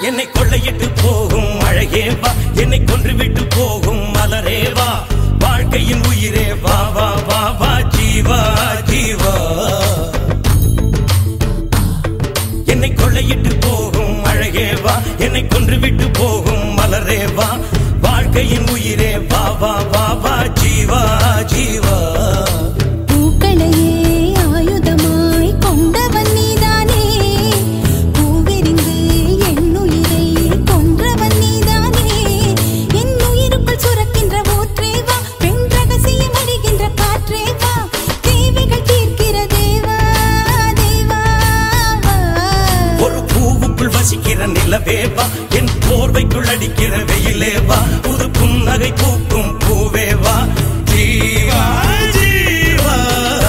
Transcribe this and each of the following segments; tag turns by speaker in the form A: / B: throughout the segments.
A: என்னை கொள்ளையிட்டு போகும் அழகே வா என்னை கொன்றுவிட்டு போகும் மலரே வா வாழ்க்கையின் உயிரே வா வா வா வா ஜீவா ஜீவா என்னை கொள்ளையிட்டு போகும் அழகே வா என்னை கொன்றுவிட்டு போகும் மலரே வா வாழ்க்கையின் உயிரே வா வா வா வா ஜீவா ஜீவா
B: பூக்களையே ஆயுதமாய் கொண்டவன் நீதானே பூவெறிந்து என்னுயிரை கொன்றவன் நீதானே என் உயிருக்குள் சுரக்கின்ற ஊற்றே வா பெண் ரகசியம் அறிகின்ற காற்றே வா தேவைகள் தீர்க்கிற தேவா தேவா
A: ஒரு பூவுக்குள் வசிக்கிற நிலவே வா என் போர்வைக்குள் அடிக்கிற வெயிலே வா ஒரு புன்னகை பூக்கும் பூவே வா ஜீவா ஜீவா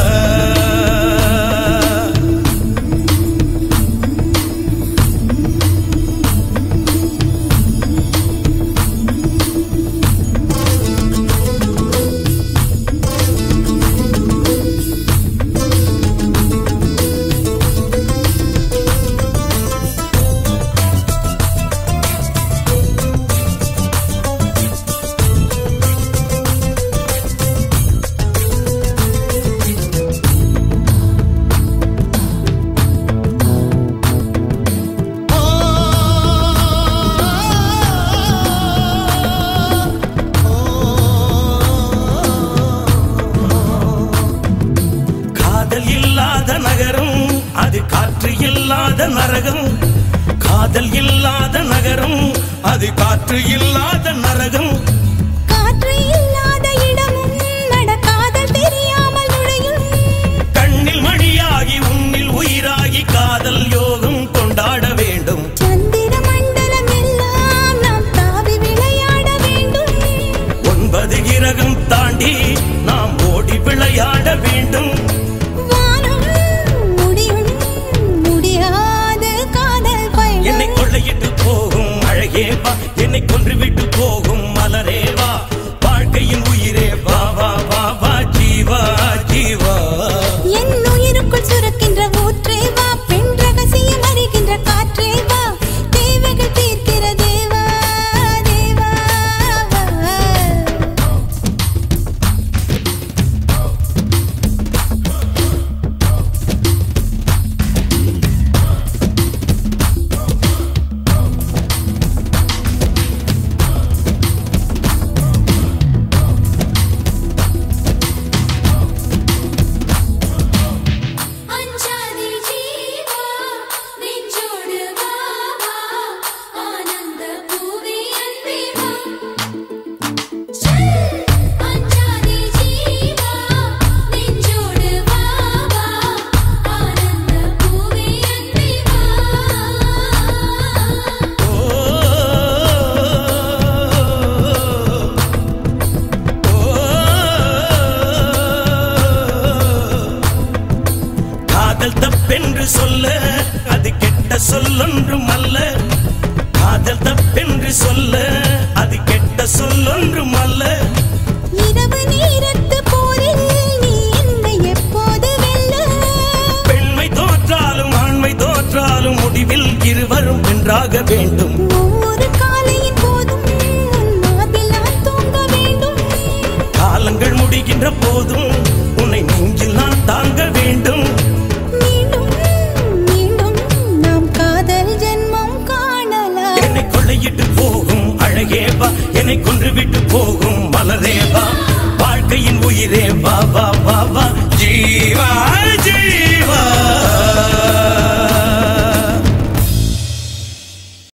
A: காதல் இல்லாத நகரம் அது காற்று இல்லாத நரகம் காதல் இல்லாத நகரம் அது காற்று இல்லாத நரகம்
B: காற்று இல்லாத இடமும் நடக்காதல் தெரியாமல் நுழையும்
A: கண்ணில் மணியாகி உன்னில் உயிராகி காதல் யோகம் கொண்டாட வேண்டும்
B: சந்திர மண்டலம் எல்லாம் நாம் தாவி விளையாட வேண்டும்
A: ஒன்பது கிரகம் தாண்டி நாம் ஓடி விளையாட வேண்டும்
B: வானம் முடியும் முடியாத காதல்
A: என்னை
B: பயணம்
A: கொள்ளையிட்டு போகும் அழகே வா என்னை கொன்றுவிட்டு போகும் மலரே வா வாழ்க்கையின் உயிரே வா வா வா வா ஜீவா ஜீவா
B: என் உயிருக்குள் சுரக்கின்ற ஊற்றே வா பெண் ரகசியம் அறிகின்ற காற்றே வா தேவைகள் தீர்க்கிற தேவா தேவா
C: அஞ்சாதி ஜீவா நெஞ்சோடு வா வா ஆனந்த பூவே அன்பே வா அஞ்சாதி ஜீவா நெஞ்சோடு வா வா ஆனந்த பூவே அன்பே வா
A: காதல் தப்பென்று சொல்ல அது கெட்ட சொல்லொன்றும் அல்ல காதல் தப்பென்று சொல்ல அது கெட்ட சொல்லொன்றும் அல்ல
B: இரவு நேரத்து போரில் நீ என்னை எப்போது வெல்ல
A: பெண்மை தோற்றாலும் ஆண்மை தோற்றாலும் முடிவில் இருவரும் வென்றாக வேண்டும்
B: ஒவ்வொரு காலையின் போதும் உன் மார்பில் நான் தூங்க வேண்டும்
A: காலங்கள் முடிகின்ற போதும் உன்னை நெஞ்சில் நான் தாங்க வேண்டும்
B: மீண்டும் மீண்டும் நாம் காதல் ஜென்மம் காணலாம்
A: என்னை கொள்ளையிட்டு போகும் அழகே வா என்னை கொன்றுவிட்டு போகும் மலரே வா வாழ்க்கையின் உயிரே வா வா வா வா ஜீவா